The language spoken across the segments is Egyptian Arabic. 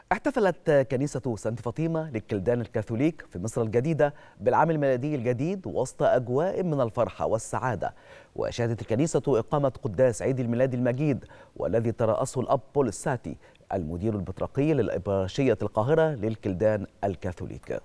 احتفلت كنيسة سانت فاطمة للكلدان الكاثوليك في مصر الجديدة بالعام الميلادي الجديد وسط أجواء من الفرحة والسعادة وشهدت الكنيسة إقامة قداس عيد الميلاد المجيد والذي ترأسه الأب بول الساتي المدير البطرقي للإبراشية القاهرة للكلدان الكاثوليك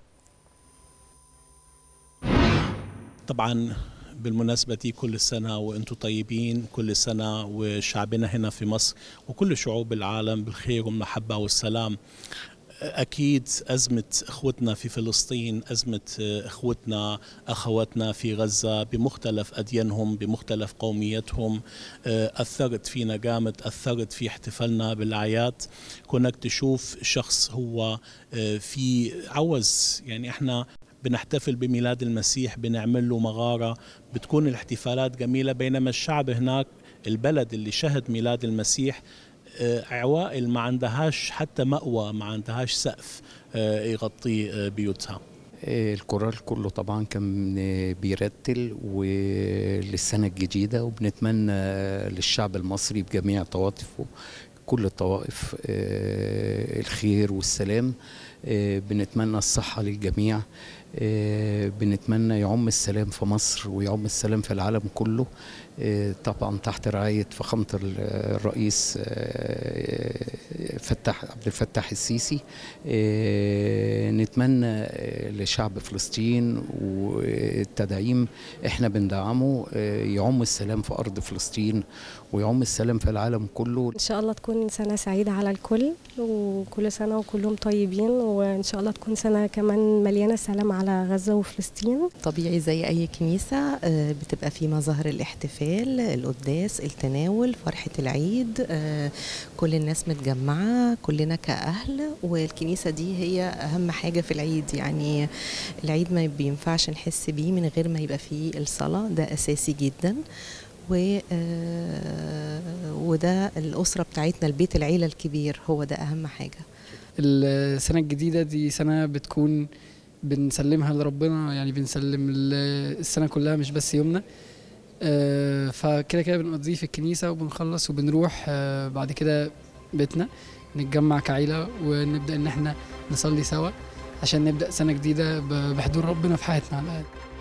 طبعا بالمناسبة دي كل سنة وانتم طيبين كل سنة وشعبنا هنا في مصر وكل شعوب العالم بالخير والمحبة والسلام أكيد أزمة إخوتنا في فلسطين أزمة إخوتنا أخواتنا في غزة بمختلف أديانهم بمختلف قوميتهم أثرت فينا جامد أثرت في احتفالنا بالأعياد كونك تشوف شخص هو في عوز يعني احنا بنحتفل بميلاد المسيح بنعمل له مغارة بتكون الاحتفالات جميلة بينما الشعب هناك البلد اللي شهد ميلاد المسيح عوائل ما عندهاش حتى مأوى ما عندهاش سقف يغطي بيوتها الكورال كله طبعا كان بيرتل وللسنة الجديدة وبنتمنى للشعب المصري بجميع طوائفه كل الطوائف الخير والسلام بنتمنى الصحة للجميع بنتمنى يعم السلام في مصر ويعم السلام في العالم كله طبعا تحت رعاية فخامة الرئيس فتح عبد الفتاح السيسي نتمنى لشعب فلسطين والتدعيم احنا بندعمه يعم السلام في أرض فلسطين ويعم السلام في العالم كله إن شاء الله تكون سنة سعيدة على الكل وكل سنة وكلهم طيبين وإن شاء الله تكون سنة كمان مليانة سلام على غزة وفلسطين طبيعي زي أي كنيسة بتبقى في مظاهر الاحتفال القداس التناول فرحة العيد كل الناس متجمعة كلنا كأهل والكنيسة دي هي أهم حاجة في العيد يعني العيد ما بينفعش نحس بيه من غير ما يبقى فيه الصلاة ده أساسي جدا و وده الأسرة بتاعتنا البيت العيلة الكبير هو ده أهم حاجة السنة الجديدة دي سنة بتكون بنسلمها لربنا يعني بنسلم السنة كلها مش بس يومنا فكده كده بنقضيه في الكنيسة وبنخلص وبنروح بعد كده بيتنا نتجمع كعيلة ونبدأ إن احنا نصلي سوا عشان نبدأ سنة جديدة بحضور ربنا في حياتنا على الأقل